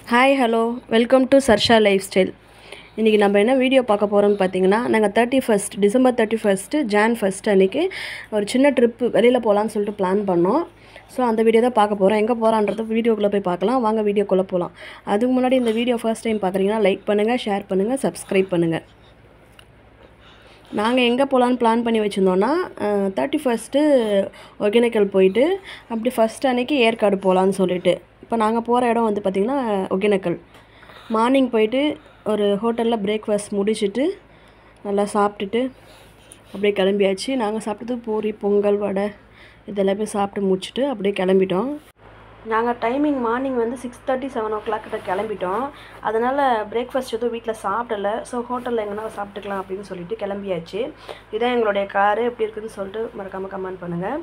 hi hello welcome to Sarsha life style இன்றைக்கி நம்ம என்ன வீடியோ பார்க்க போகிறோம்னு பார்த்தீங்கன்னா நாங்கள் thirty first December thirty first Jan first அன்றைக்கி ஒரு சின்ன ட்ரிப்பு வெளியில் போகலான்னு சொல்லிட்டு பிளான் பண்ணோம் ஸோ அந்த வீடியோ தான் பார்க்க போகிறோம் எங்கே போகிறான்றது வீடியோக்குள்ளே போய் பார்க்கலாம் வாங்க வீடியோக்குள்ளே போகலாம் அதுக்கு முன்னாடி இந்த வீடியோ ஃபர்ஸ்ட் டைம் பார்க்குறீங்கன்னா லைக் பண்ணுங்கள் ஷேர் பண்ணுங்கள் சப்ஸ்கிரைப் பண்ணுங்கள் நாங்கள் எங்கே போகலான்னு பிளான் பண்ணி வச்சுருந்தோன்னா தேர்ட்டி ஃபஸ்ட்டு ஒகேனக்கல் போயிட்டு அப்படி ஃபஸ்ட் அன்னைக்கு ஏற்காடு போகலான்னு சொல்லிட்டு இப்போ நாங்கள் போகிற இடம் வந்து பார்த்திங்கன்னா ஒகேனக்கல் மார்னிங் போயிட்டு ஒரு ஹோட்டலில் பிரேக்ஃபாஸ்ட் முடிச்சுட்டு நல்லா சாப்பிட்டுட்டு அப்படியே கிளம்பியாச்சு நாங்கள் சாப்பிட்டது பூரி பொங்கல் வடை இதெல்லாமே சாப்பிட்டு முடிச்சுட்டு அப்படியே கிளம்பிட்டோம் நாங்கள் டைமிங் மார்னிங் வந்து six thirty seven o'clock கிட்ட கிளம்பிட்டோம் அதனால் பிரேக்ஃபாஸ்ட் எதுவும் வீட்டில் சாப்பிடல ஸோ ஹோட்டலில் எங்கன்னா சாப்பிட்டுக்கலாம் அப்படின்னு சொல்லிட்டு கிளம்பியாச்சு இதான் எங்களுடைய காரு எப்படி இருக்குதுன்னு சொல்லிட்டு மறக்காமல் கமெண்ட் பண்ணுங்கள்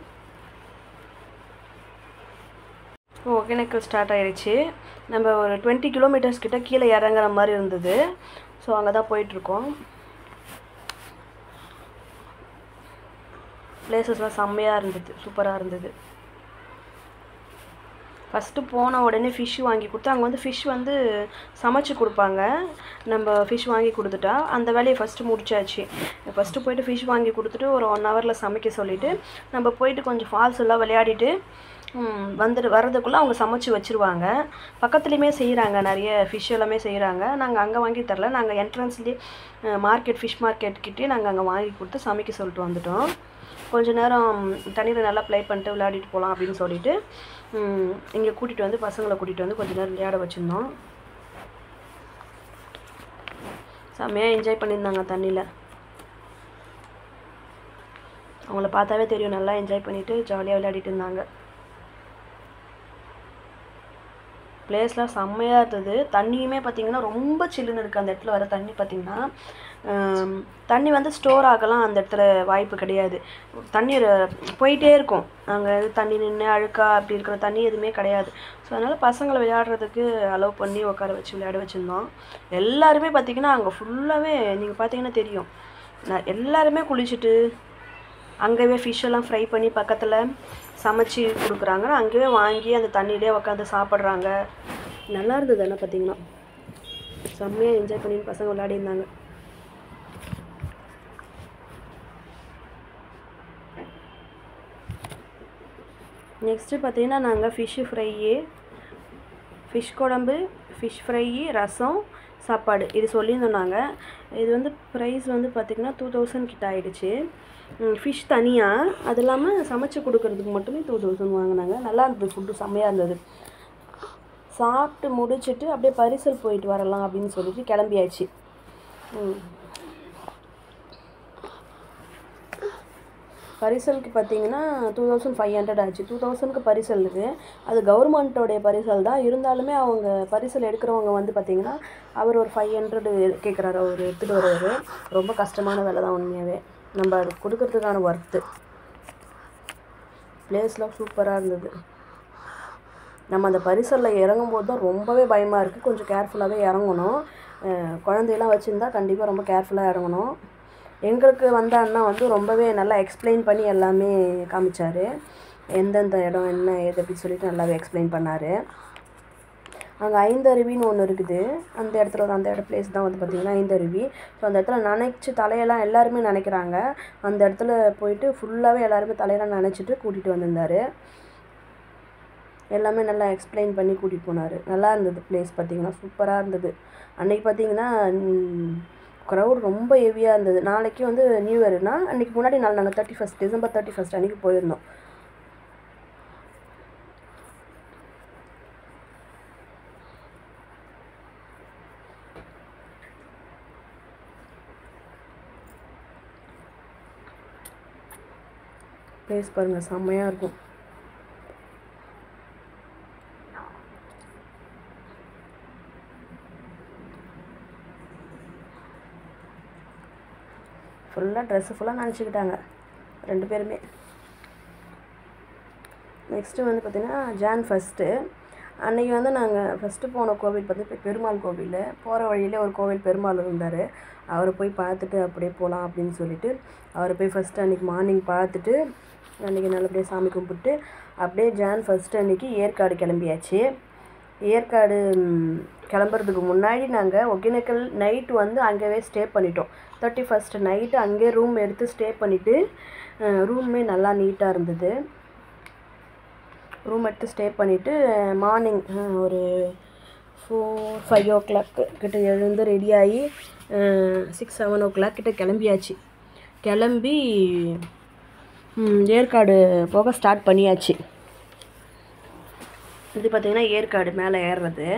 ஒகேனக்கல் ஸ்டார்ட் ஆயிடுச்சு நம்ம ஒரு டுவெண்ட்டி கிலோமீட்டர்ஸ் கிட்ட கீழே இறங்குற மாதிரி இருந்தது ஸோ அங்கே தான் போயிட்டுருக்கோம் பிளேசஸ்லாம் செம்மையாக இருந்தது சூப்பராக இருந்தது ஃபஸ்ட்டு போன உடனே ஃபிஷ் வாங்கி கொடுத்து அங்கே வந்து ஃபிஷ் வந்து சமைச்சு கொடுப்பாங்க நம்ம ஃபிஷ் வாங்கி கொடுத்துட்டா அந்த வேலையை ஃபஸ்ட்டு முடிச்சாச்சு ஃபஸ்ட்டு போயிட்டு ஃபிஷ் வாங்கி கொடுத்துட்டு ஒரு ஒன் ஹவரில் சமைக்க சொல்லிவிட்டு நம்ம போயிட்டு கொஞ்சம் ஃபால்ஸ் எல்லாம் விளையாடிட்டு வந்துட்டு வர்றதுக்குள்ளே அவங்க சமைச்சு வச்சுருவாங்க பக்கத்துலேயுமே செய்கிறாங்க நிறைய ஃபிஷ் எல்லாமே செய்கிறாங்க நாங்கள் அங்கே வாங்கி தரல நாங்கள் என்ட்ரன்ஸ்லேயே மார்க்கெட் ஃபிஷ் மார்க்கெட் கிட்டே நாங்கள் அங்கே வாங்கி கொடுத்து சமைக்க சொல்லிட்டு வந்துட்டோம் கொஞ்ச நேரம் தண்ணியில் நல்லா ப்ளே பண்ணிட்டு விளையாடிட்டு போகலாம் அப்படின்னு சொல்லிட்டு இங்கே கூட்டிகிட்டு வந்து பசங்களை கூட்டிகிட்டு வந்து கொஞ்ச நேரம் விளையாட வச்சுருந்தோம் செம்மையாக என்ஜாய் பண்ணியிருந்தாங்க தண்ணியில் அவங்கள பார்த்தாவே தெரியும் நல்லா என்ஜாய் பண்ணிவிட்டு ஜாலியாக விளையாடிட்டு இருந்தாங்க பிளேஸ்லாம் செம்மையாக இருந்தது தண்ணியுமே பார்த்திங்கன்னா ரொம்ப சில்லுன்னு இருக்குது அந்த இடத்துல வர தண்ணி பார்த்திங்கன்னா தண்ணி வந்து ஸ்டோர் ஆகலாம் அந்த இடத்துல வாய்ப்பு கிடையாது தண்ணி போயிட்டே இருக்கும் அங்கே தண்ணி நின்று அழுக்கா அப்படி இருக்கிற தண்ணி எதுவுமே கிடையாது ஸோ அதனால் பசங்களை விளையாடுறதுக்கு அலோவ் பண்ணி உட்கார வச்சு விளையாட வச்சுருந்தோம் எல்லாருமே பார்த்திங்கன்னா அங்கே ஃபுல்லாகவே நீங்கள் பார்த்தீங்கன்னா தெரியும் நான் எல்லாருமே குளிச்சுட்டு அங்கேயே ஃபிஷ் எல்லாம் ஃப்ரை பண்ணி பக்கத்தில் சமைச்சு கொடுக்குறாங்க அங்கேயே வாங்கி அந்த தண்ணியிலே உட்காந்து சாப்பிட்றாங்க நல்லா இருந்தது என்ன பார்த்தீங்கன்னா செம்மையாக என்ஜாய் பண்ணி பசங்க விளையாடிருந்தாங்க நெக்ஸ்ட்டு பார்த்தீங்கன்னா நாங்கள் ஃபிஷ்ஷு ஃப்ரையு ஃபிஷ் குழம்பு ஃபிஷ் ஃப்ரை ரசம் சாப்பாடு இது சொல்லியிருந்தோம் நாங்கள் இது வந்து ப்ரைஸ் வந்து பார்த்திங்கன்னா டூ தௌசண்ட் கிட்ட ஆகிடுச்சு ஃபிஷ் தனியாக அது இல்லாமல் சமைச்சு கொடுக்குறதுக்கு மட்டுமே டூ தௌசண்ட் வாங்கினாங்க நல்லா இருந்தது ஃபுட்டு செம்மையாக இருந்தது சாப்பிட்டு முடிச்சுட்டு அப்படியே பரிசல் போயிட்டு வரலாம் அப்படின்னு சொல்லிட்டு கிளம்பியாச்சு பரிசலுக்கு பார்த்தீங்கன்னா டூ தௌசண்ட் ஃபைவ் ஹண்ட்ரட் ஆச்சு டூ தௌசண்ட்க்கு பரிசல் இருக்குது அது கவர்மெண்ட்டோடைய பரிசல் தான் இருந்தாலுமே அவங்க பரிசல் எடுக்கிறவங்க வந்து பார்த்திங்கன்னா அவர் ஒரு ஃபைவ் ஹண்ட்ரடு கேட்குறாரு அவர் எடுத்துகிட்டு வருவார் ரொம்ப கஷ்டமான வேலை தான் உண்மையாகவே நம்ம அது கொடுக்கறதுக்கான ஒர்த்து பிளேஸ்லாம் சூப்பராக இருந்தது நம்ம அந்த பரிசலில் இறங்கும்போது தான் ரொம்பவே பயமாக இருக்குது கொஞ்சம் கேர்ஃபுல்லாகவே இறங்கணும் குழந்தையெல்லாம் வச்சுருந்தா கண்டிப்பாக ரொம்ப கேர்ஃபுல்லாக இறங்கணும் எங்களுக்கு வந்த அண்ணா வந்து ரொம்பவே நல்லா எக்ஸ்பிளைன் பண்ணி எல்லாமே காமிச்சார் எந்தெந்த இடம் என்ன ஏது அப்படி சொல்லிட்டு நல்லாவே எக்ஸ்பிளைன் பண்ணார் அங்கே ஐந்தருவின்னு ஒன்று இருக்குது அந்த இடத்துல ஒரு அந்த இட பிளேஸ் தான் வந்து பார்த்திங்கன்னா ஐந்தருவி ஸோ அந்த இடத்துல நினச்சி தலையெல்லாம் எல்லாருமே நினைக்கிறாங்க அந்த இடத்துல போயிட்டு ஃபுல்லாகவே எல்லாருமே தலையெல்லாம் நினச்சிட்டு கூட்டிகிட்டு வந்திருந்தார் எல்லாமே நல்லா எக்ஸ்பிளைன் பண்ணி கூட்டிகிட்டு போனார் நல்லா இருந்தது பிளேஸ் பார்த்திங்கன்னா சூப்பராக இருந்தது அன்றைக்கி பார்த்திங்கன்னா க்ரௌட் ரொம்ப ஹெவியாக இருந்தது நாளைக்கு வந்து நியூ இயர்னா அன்றைக்கி முன்னாடி நாள் நாங்கள் thirty first December thirty first அன்றைக்கி போயிருந்தோம் ப்ளேஸ் பாருங்கள் செம்மையாக இருக்கும் ஃபுல்லாக ட்ரெஸ்ஸு ஃபுல்லாக நினச்சிக்கிட்டாங்க ரெண்டு பேருமே நெக்ஸ்ட்டு வந்து பார்த்திங்கன்னா ஜான் ஃபஸ்ட்டு அன்றைக்கி வந்து நாங்கள் ஃபஸ்ட்டு போன கோவில் பார்த்து பெருமாள் கோவில் போகிற வழியில் ஒரு கோவில் பெருமாள் இருந்தார் அவரை போய் பார்த்துட்டு அப்படியே போகலாம் அப்படின்னு சொல்லிட்டு அவரை போய் ஃபஸ்ட்டு அன்றைக்கி மார்னிங் பார்த்துட்டு அன்றைக்கி நல்லபடியாக சாமி கும்பிட்டு அப்படியே ஜான் ஃபஸ்ட்டு அன்றைக்கி ஏற்காடு கிளம்பியாச்சு ஏற்காடு ம், கிளம்புறதுக்கு முன்னாடி நாங்கள் ஒகேனக்கல் நைட் வந்து அங்கேயே ஸ்டே பண்ணிட்டோம் தேர்ட்டி ஃபஸ்ட்டு நைட்டு அங்கேயே ரூம் எடுத்து ஸ்டே பண்ணிவிட்டு ரூமே நல்லா நீட்டாக இருந்தது ரூம் எடுத்து ஸ்டே பண்ணிவிட்டு மார்னிங் ஒரு ஃபோர் ஃபைவ் ஓ கிளாக் கிட்ட எழுந்து ரெடியாகி சிக்ஸ் செவன் ஓ கிளாக் கிட்ட கிளம்பியாச்சு கிளம்பி ம், ஏற்காடு போக ஸ்டார்ட் பண்ணியாச்சு இது பார்த்திங்கன்னா ஏற்காடு மேலே ஏறுறது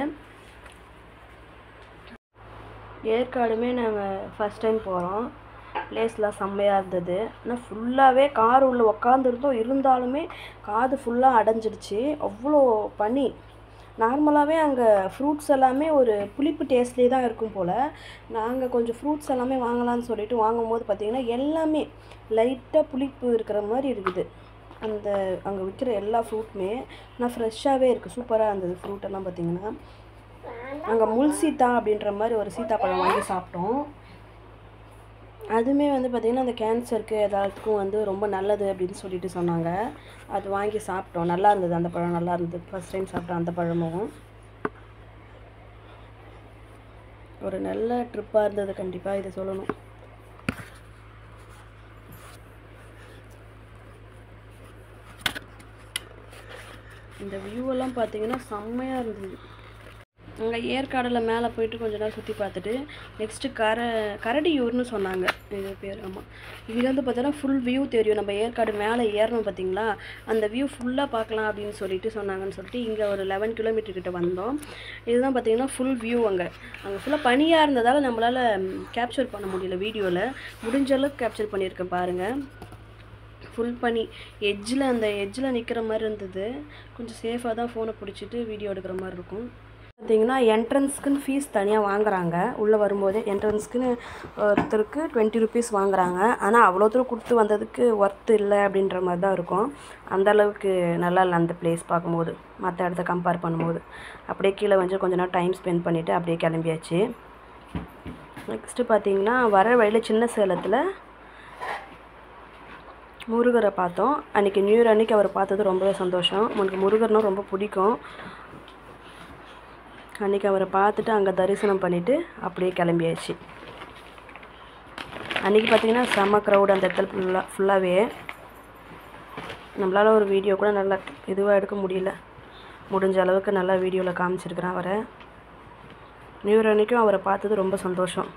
ஏற்காடுமே நாங்கள் ஃபஸ்ட் டைம் போகிறோம் பிளேஸ்லாம் செம்மையாக இருந்தது ஆனால் ஃபுல்லாகவே கார் உள்ள உக்காந்துருந்தோம் இருந்தாலுமே காது ஃபுல்லாக அடைஞ்சிடுச்சு அவ்வளோ பனி நார்மலாகவே அங்கே ஃப்ரூட்ஸ் எல்லாமே ஒரு புளிப்பு டேஸ்ட்லேயே தான் இருக்கும் போல் நாங்கள் கொஞ்சம் ஃப்ரூட்ஸ் எல்லாமே வாங்கலாம்னு சொல்லிட்டு வாங்கும்போது பார்த்திங்கன்னா எல்லாமே லைட்டாக புளிப்பு இருக்கிற மாதிரி இருக்குது அந்த அங்கே விற்கிற எல்லா ஃப்ரூட்டுமே ஆனால் ஃப்ரெஷ்ஷாகவே இருக்குது சூப்பராக இருந்தது ஃப்ரூட் எல்லாம் பார்த்திங்கன்னா அங்கே முள் சீத்தா அப்படின்ற மாதிரி ஒரு சீத்தாப்பழம் வாங்கி சாப்பிட்டோம் அதுவுமே வந்து பார்த்திங்கன்னா அந்த கேன்சருக்கு எல்லாத்துக்கும் வந்து ரொம்ப நல்லது அப்படின்னு சொல்லிட்டு சொன்னாங்க அது வாங்கி சாப்பிட்டோம் நல்லா இருந்தது அந்த பழம் நல்லா இருந்தது ஃபஸ்ட் டைம் சாப்பிட்டோம் அந்த பழமும் ஒரு நல்ல ட்ரிப்பாக இருந்தது கண்டிப்பாக இதை சொல்லணும் இந்த வியூவெல்லாம் பார்த்தீங்கன்னா செம்மையாக இருந்தது அங்கே ஏற்காடில் மேலே போயிட்டு கொஞ்ச நேரம் சுற்றி பார்த்துட்டு நெக்ஸ்ட்டு கர கரடியூர்னு சொன்னாங்க இது பேர் ஆமாம் இதுலேருந்து பார்த்தோன்னா ஃபுல் வியூ தெரியும் நம்ம ஏற்காடு மேலே ஏறணும் பார்த்தீங்களா அந்த வியூ ஃபுல்லாக பார்க்கலாம் அப்படின்னு சொல்லிட்டு சொன்னாங்கன்னு சொல்லிட்டு இங்கே ஒரு லெவன் கிலோமீட்டர் கிட்ட வந்தோம் இதுதான் பார்த்தீங்கன்னா ஃபுல் வியூ அங்கே அங்கே ஃபுல்லாக பனியாக இருந்ததால் நம்மளால் கேப்சர் பண்ண முடியல வீடியோவில் முடிஞ்ச அளவுக்கு கேப்சர் பண்ணியிருக்கேன் பாருங்கள் ஃபுல் பண்ணி எட்ஜில் அந்த எட்ஜில் நிற்கிற மாதிரி இருந்தது கொஞ்சம் சேஃபாக தான் ஃபோனை பிடிச்சிட்டு வீடியோ எடுக்கிற மாதிரி இருக்கும் பார்த்தீங்கன்னா என்ட்ரன்ஸ்க்குன்னு ஃபீஸ் தனியாக வாங்குறாங்க உள்ளே வரும்போதே என்ட்ரன்ஸ்க்குன்னு ஒருத்தருக்கு டுவெண்ட்டி ருபீஸ் வாங்குறாங்க ஆனால் அவ்வளோ தூரம் கொடுத்து வந்ததுக்கு ஒர்த்து இல்லை அப்படின்ற மாதிரி தான் இருக்கும் அந்த அளவுக்கு நல்லா இல்லை அந்த பிளேஸ் பார்க்கும்போது மற்ற இடத்த கம்பேர் பண்ணும்போது அப்படியே கீழே வந்து கொஞ்ச நேரம் டைம் ஸ்பெண்ட் பண்ணிவிட்டு அப்படியே கிளம்பியாச்சு நெக்ஸ்ட்டு பார்த்தீங்கன்னா வர வழியில் சின்ன சேலத்தில் முருகரை பார்த்தோம் அன்றைக்கி நியூ இயர் அன்றைக்கி அவர் பார்த்தது ரொம்பவே சந்தோஷம் உனக்கு முருகர்னா ரொம்ப பிடிக்கும் அன்றைக்கி அவரை பார்த்துட்டு அங்கே தரிசனம் பண்ணிவிட்டு அப்படியே கிளம்பியாச்சு அன்றைக்கி பார்த்தீங்கன்னா செம்ம க்ரௌட் அந்த இடத்துல ஃபுல்லாக ஃபுல்லாகவே நம்மளால் ஒரு வீடியோ கூட நல்லா இதுவாக எடுக்க முடியல முடிஞ்ச அளவுக்கு நல்லா வீடியோவில் காமிச்சிருக்கிறேன் அவரை நியூ இயர் அன்றைக்கும் அவரை பார்த்தது ரொம்ப சந்தோஷம்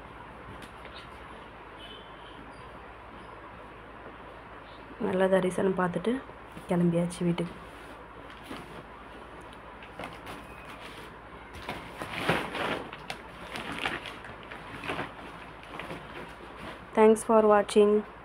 நல்லா தரிசனம் பார்த்துட்டு கிளம்பியாச்சு வீட்டுக்கு தேங்க்ஸ் ஃபார் வாட்சிங்